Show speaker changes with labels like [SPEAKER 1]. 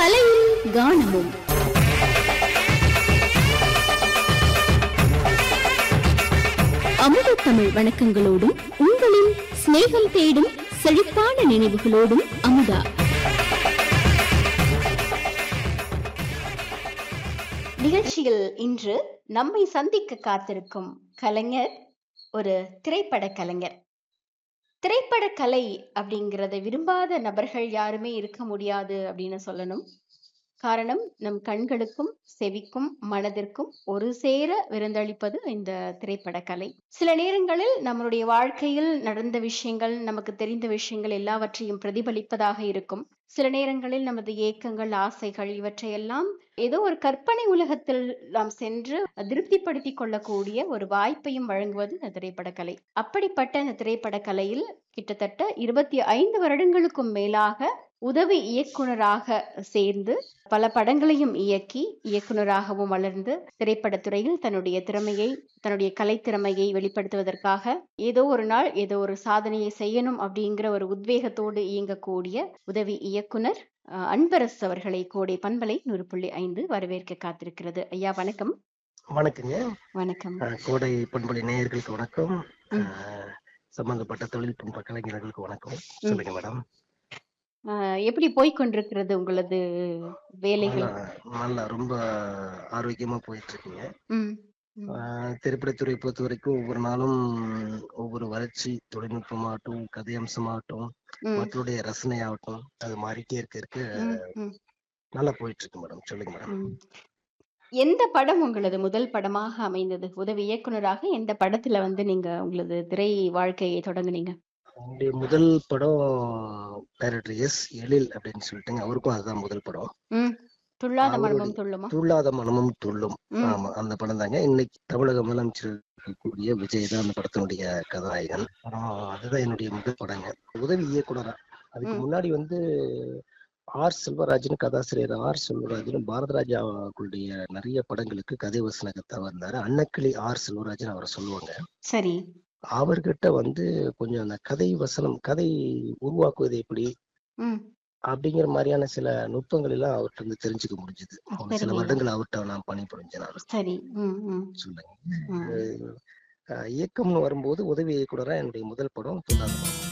[SPEAKER 1] கலையும் கானமும் அமுத தமிழ் வணக்கங்களோடும் உங்களின் சிநேகம் தேடும் செழிப்பான நினைவுகளோடும் அமுதா
[SPEAKER 2] நிகழ்ச்சியில் இன்று நம்மை சந்திக்க காத்திருக்கும் கலைஞர் ஒரு திரைப்பட கலைஞர் திரைப்பட கலை அப்படிங்கிறத விரும்பாத நபர்கள் யாருமே இருக்க முடியாது அப்படின்னு சொல்லணும் காரணம் நம் கண்களுக்கும் செவிக்கும் மனதிற்கும் ஒரு சேர விருந்தளிப்பது இந்த திரைப்பட கலை சில நேரங்களில் நம்மளுடைய வாழ்க்கையில் நடந்த விஷயங்கள் நமக்கு தெரிந்த விஷயங்கள் எல்லாவற்றையும் பிரதிபலிப்பதாக இருக்கும் சில நேரங்களில் நமது ஏக்கங்கள் ஆசைகள் இவற்றையெல்லாம் ஏதோ ஒரு கற்பனை உலகத்தில் நாம் சென்று திருப்திப்படுத்திக் கொள்ளக்கூடிய ஒரு வாய்ப்பையும் வழங்குவது இந்த திரைப்படக்கலை அப்படிப்பட்ட இந்த திரைப்படக்கலையில் கிட்டத்தட்ட இருபத்தி ஐந்து வருடங்களுக்கும் மேலாக உதவி இயக்குனராக சேர்ந்து பல படங்களையும் இயக்கி இயக்குனராகவும் வளர்ந்து திரைப்படத்துறையில் தன்னுடைய திறமையை தன்னுடைய கலைத்திறமையை வெளிப்படுத்துவதற்காக ஏதோ ஒரு நாள் ஏதோ ஒரு சாதனையை செய்யணும் அப்படிங்கிற ஒரு உத்வேகத்தோடு இயங்கக்கூடிய உதவி இயக்குனர் அஹ், அன்பரசு அவர்களை கோடை பண்பலை நூறு புள்ளி ஐந்து வரவேற்க காத்திருக்கிறது ஐயா வணக்கம்
[SPEAKER 3] வணக்கங்க
[SPEAKER 2] வணக்கம்
[SPEAKER 3] அஹ் கோடை பண்பொழி நேயர்களுக்கு வணக்கம்
[SPEAKER 2] ம்.
[SPEAKER 3] அஹ் சம்பந்தப்பட்ட தொழில்நுட்ப கலைஞர்களுக்கு வணக்கம் சொல்லுங்க மேடம்
[SPEAKER 2] அஹ், எப்படி போய்க் கொண்டிருக்கிறது உங்களது வேலைகள்
[SPEAKER 3] நல்லா நல்லா ரொம்ப ஆரோக்கியமா போயிட்டு இருக்குங்க
[SPEAKER 2] ம், ம்,
[SPEAKER 3] அஹ் திரைப்படத்துறை பொறுத்த வரைக்கும் ஒவ்வொரு நாளும் ஒவ்வொரு வளர்ச்சி தொழில்நுட்பமாகட்டும் கதை அம்சமாகட்டும்
[SPEAKER 2] ம்,
[SPEAKER 3] மக்களுடைய ரசனை ஆகட்டும் அது மாறிட்டே இருக்க இருக்க
[SPEAKER 2] ம், ம்,
[SPEAKER 3] நல்லா போயிட்டு இருக்கு மேடம் சொல்லுங்க மேடம்
[SPEAKER 2] ம். எந்த படம் உங்களது முதல் படமாக அமைந்தது உதவி இயக்குனராக எந்த படத்துல வந்து நீங்க உங்களது திரை வாழ்க்கையை தொடங்குனீங்க
[SPEAKER 3] என்னுடைய முதல் படம் டைரக்டர் எஸ் எழில் அப்படின்னு சொல்லிட்டுங்க அவருக்கும் அதுதான் முதல் படம்
[SPEAKER 2] ம் துள்ளாத
[SPEAKER 3] அவருடைய-
[SPEAKER 2] மர்மம் துள்ளுமா
[SPEAKER 3] துள்ளாத மனமும் துள்ளும்
[SPEAKER 2] ம்,
[SPEAKER 3] ஆமா அந்த படம் தாங்க இன்னைக்கு தமிழக முதலமைச்சர் இருக்கக்கூடிய விஜய் தான் அந்த படத்தினுடைய கதாநாயகன் படம் அதுதான் என்னுடைய முதல் படங்க உதவி இயக்குனரா அதுக்கு
[SPEAKER 2] ம்.
[SPEAKER 3] முன்னாடி வந்து ஆர் செல்வராஜன் கதாசிரியர் ஆர் செல்வராஜன் பாரதராஜாவுடைய நிறைய படங்களுக்கு கதை வசனகத்தா வந்தாரு அன்னக்கிளி ஆர் செல்வராஜன் அவரை சொல்லுவாங்க
[SPEAKER 2] சரி
[SPEAKER 3] அவர்கிட்ட வந்து கொஞ்சம் அந்த கதை வசனம் கதை உருவாக்குவது எப்படி
[SPEAKER 2] ம்
[SPEAKER 3] அப்படிங்கிற மாதிரியான சில நுட்பங்கள் எல்லாம் அவர்கிட்ட இருந்து தெரிஞ்சுக்க முடிஞ்சது சில
[SPEAKER 2] சரிங்க.
[SPEAKER 3] வருடங்கள் அவர்கிட்ட நான் பணிபுரிஞ்சேன் நான்
[SPEAKER 2] சரி ம் ம்
[SPEAKER 3] சொல்லுங்க
[SPEAKER 2] ம்
[SPEAKER 3] அஹ் இயக்கம்னு வரும்போது உதவி இயக்குனரா என்னுடைய முதல் படம் துள்ளாத மனம்.